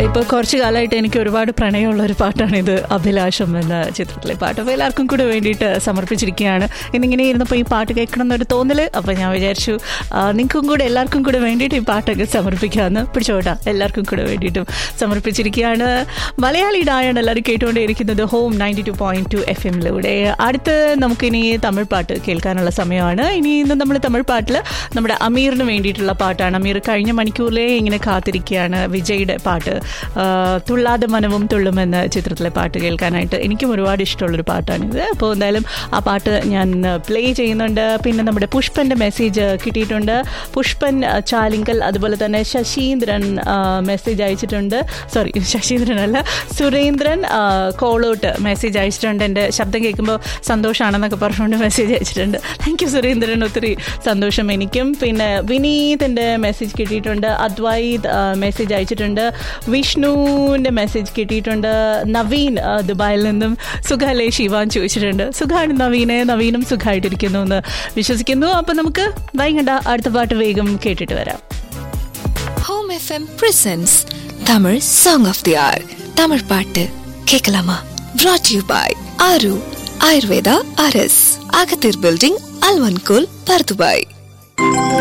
ഇപ്പോൾ കുറച്ച് കാലമായിട്ട് എനിക്ക് ഒരുപാട് പ്രണയമുള്ള ഒരു പാട്ടാണിത് അഭിലാഷം എന്ന ചിത്രത്തിലെ പാട്ട് അപ്പോൾ എല്ലാവർക്കും കൂടെ വേണ്ടിയിട്ട് സമർപ്പിച്ചിരിക്കുകയാണ് ഇന്നിങ്ങനെ ഇരുന്നപ്പോൾ ഈ പാട്ട് കേൾക്കണം എന്നൊരു തോന്നൽ അപ്പോൾ ഞാൻ വിചാരിച്ചു ആ, നിങ്ങൾക്കും കൂടെ എല്ലാവർക്കും കൂടെ വേണ്ടിയിട്ട് ഈ പാട്ടൊക്കെ സമർപ്പിക്കാമെന്ന് പിടിച്ചോട്ടാ എല്ലാവർക്കും കൂടെ വേണ്ടിയിട്ടും സമർപ്പിച്ചിരിക്കുകയാണ് മലയാളി ഡായാണ് എല്ലാവരും കേട്ടുകൊണ്ടേയിരിക്കുന്നത് home ninety two point two F എമ്മിലൂടെ അടുത്ത് നമുക്കിനി തമിഴ് പാട്ട് കേൾക്കാനുള്ള സമയമാണ് ഇനി ഇന്ന് നമ്മൾ തമിഴ് പാട്ടിൽ നമ്മുടെ അമീറിന് വേണ്ടിയിട്ടുള്ള പാട്ടാണ് അമീർ കഴിഞ്ഞ മണിക്കൂറിലേ ഇങ്ങനെ കാത്തിരിക്കുകയാണ് വിജയുടെ പാട്ട് ആ, തുള്ളാതെ മനവും തുള്ളുമെന്ന ചിത്രത്തിലെ പാട്ട് കേൾക്കാനായിട്ട് എനിക്കും ഒരുപാട് ഇഷ്ടമുള്ളൊരു പാട്ടാണിത് അപ്പോൾ എന്തായാലും ആ പാട്ട് ഞാൻ പ്ലേ ചെയ്യുന്നുണ്ട് പിന്നെ നമ്മുടെ പുഷ്പൻ്റെ മെസ്സേജ് കിട്ടിയിട്ടുണ്ട് പുഷ്പൻ ആ, ചാലിങ്കൽ അതുപോലെ തന്നെ ശശീന്ദ്രൻ മെസ്സേജ് അയച്ചിട്ടുണ്ട് സോറി ശശീന്ദ്രൻ അല്ല സുരേന്ദ്രൻ ആ, കോളോട്ട് മെസ്സേജ് അയച്ചിട്ടുണ്ട് എൻ്റെ ശബ്ദം കേൾക്കുമ്പോൾ സന്തോഷമാണെന്നൊക്കെ പറഞ്ഞുകൊണ്ട് മെസ്സേജ് അയച്ചിട്ടുണ്ട് താങ്ക് യു സുരേന്ദ്രൻ ഒത്തിരി സന്തോഷം എനിക്കും പിന്നെ വിനീതിൻ്റെ മെസ്സേജ് കിട്ടിയിട്ടുണ്ട് അദ്വൈത് മെസ്സേജ് അയച്ചിട്ടുണ്ട് വിഷ്ണുവിൻ്റെ മെസ്സേജ് കിട്ടിയിട്ടുണ്ട് നവീൻ ആ, ദുബായിൽ നിന്നും സുഖാലേ ശിവാൻ ചോദിച്ചിട്ടുണ്ട് സുഖാണ് നവീനെ നവീനും സുഖമായിട്ടിരിക്കുന്നു എന്ന് വിശ്വസിക്കുന്നു അപ്പം നമുക്ക് വൈകണ്ട അടുത്ത പാട്ട് വേഗം കേട്ടിട്ട് വരാം home FM presents Tamil song of the hour Tamil பாட்டு கேட்கலாமா brought யூ பாய் ஆரு ஆயுர்வேதா அரஸ் அகத்தீர் பில்டிங் அல்வன்கோல் பர்துபாய்